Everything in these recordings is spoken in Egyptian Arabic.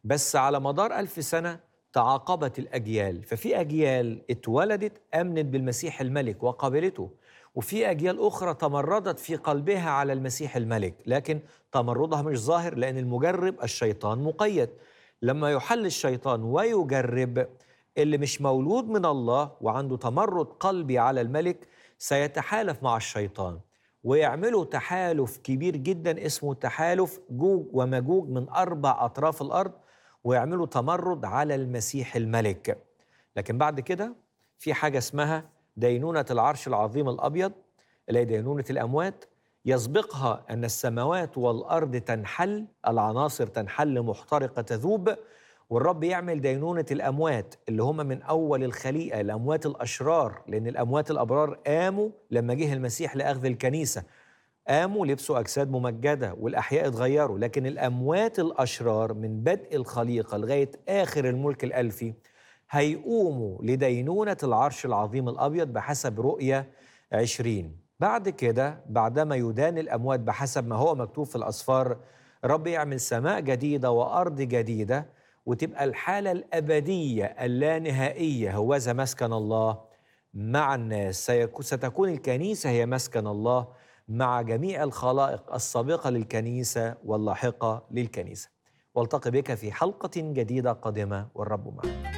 بس على مدار ألف سنة تعاقبت الأجيال ففي أجيال اتولدت أمنت بالمسيح الملك وقبلته وفي أجيال أخرى تمردت في قلبها على المسيح الملك لكن تمردها مش ظاهر لأن المجرب الشيطان مقيد لما يحل الشيطان ويجرب اللي مش مولود من الله وعنده تمرد قلبي على الملك سيتحالف مع الشيطان ويعملوا تحالف كبير جدا اسمه تحالف جوج ومجوج من أربع أطراف الأرض ويعملوا تمرد على المسيح الملك لكن بعد كده في حاجة اسمها دينونة العرش العظيم الأبيض اللي هي دينونة الأموات يسبقها أن السماوات والأرض تنحل العناصر تنحل محترقة تذوب والرب يعمل دينونة الأموات اللي هم من أول الخليقة الأموات الأشرار لأن الأموات الأبرار قاموا لما جه المسيح لأخذ الكنيسة قاموا لبسوا أجساد ممجدة والأحياء اتغيروا لكن الأموات الأشرار من بدء الخليقة لغاية آخر الملك الألفي هيقوموا لدينونة العرش العظيم الأبيض بحسب رؤية عشرين بعد كده بعدما يدان الأموات بحسب ما هو مكتوب في الأسفار رب يعمل سماء جديدة وأرض جديدة وتبقى الحالة الأبدية اللانهائية هوذا مسكن الله مع الناس ستكون الكنيسة هي مسكن الله مع جميع الخلائق السابقة للكنيسة واللاحقة للكنيسة والتقي بك في حلقة جديدة قادمة والرب معك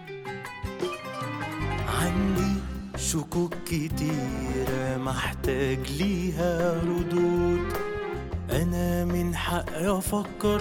عندي شكوك كتيرة محتاج ليها ردود أنا من حقي أفكر